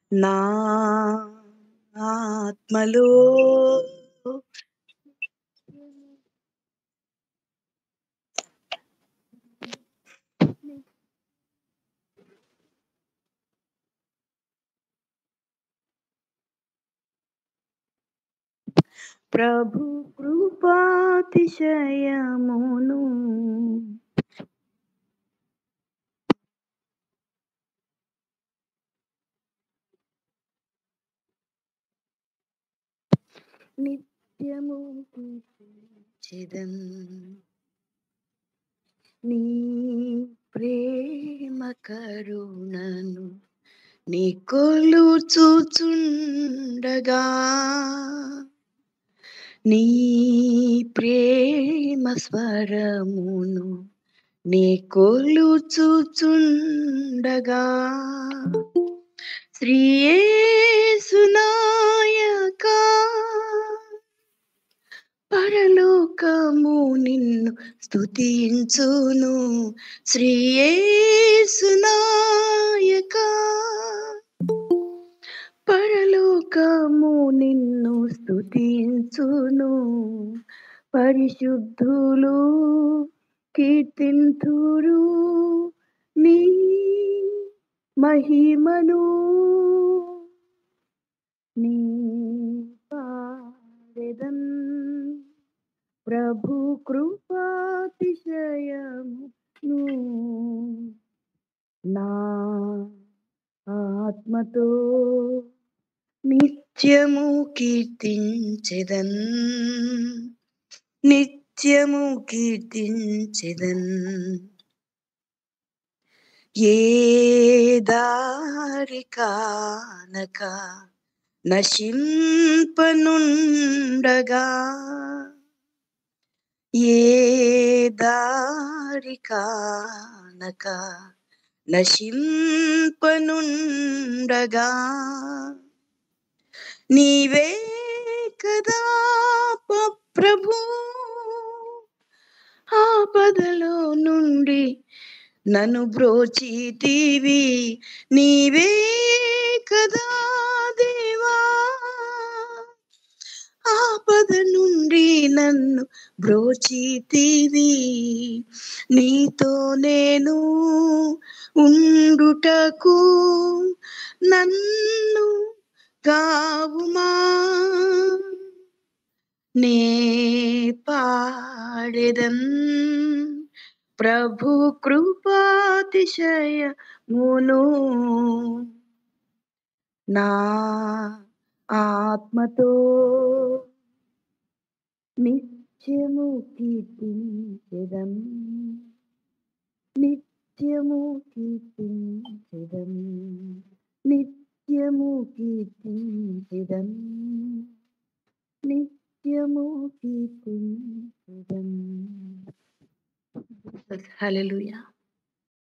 నా ఆత్మలో ప్రభు కృపాతిశయమును నిత్యము కీర్తించెదన్ నీ ప్రేమ కరుణను నీ కొలు చూచుండగా నీ ప్రేమ స్వరమును నీ కొలు చూచుండగా శ్రీయేసునాయక పరలోకము నిన్ను స్తుతించును శ్రీయేసునాయక పరలోకము నిన్ను స్తుతించును పరిశుద్ధులు కీర్తింతురు నీ మహిమను నీ పాడెదన్ ప్రభు కృపాతిశయమును నా ఆత్మతో నిత్యము కీర్తించెదన్ నిత్యము కీర్తించెదన్ ఏ దారి కానక నశింపనుండగా ఏ దారి కానక నశింపనుండగా నీవే కదా ప- ప్రభు ఆపదలో నుండి నన్ను బ్రోచితివి నీవే కదా దేవా ఆపద నుండి నన్ను బ్రోచితివి నీతో నేను ఉండుటకు నన్ను కావుమా నే పాడెదన్ ప్రభు కృపాతిశయమును నా ఆత్మతో నిత్యము కీర్తించెదం నిత్యము కీర్తించెదం నిత్యము కీర్తించెదం నిత్యము కీర్తించెదం హల్లెలూయా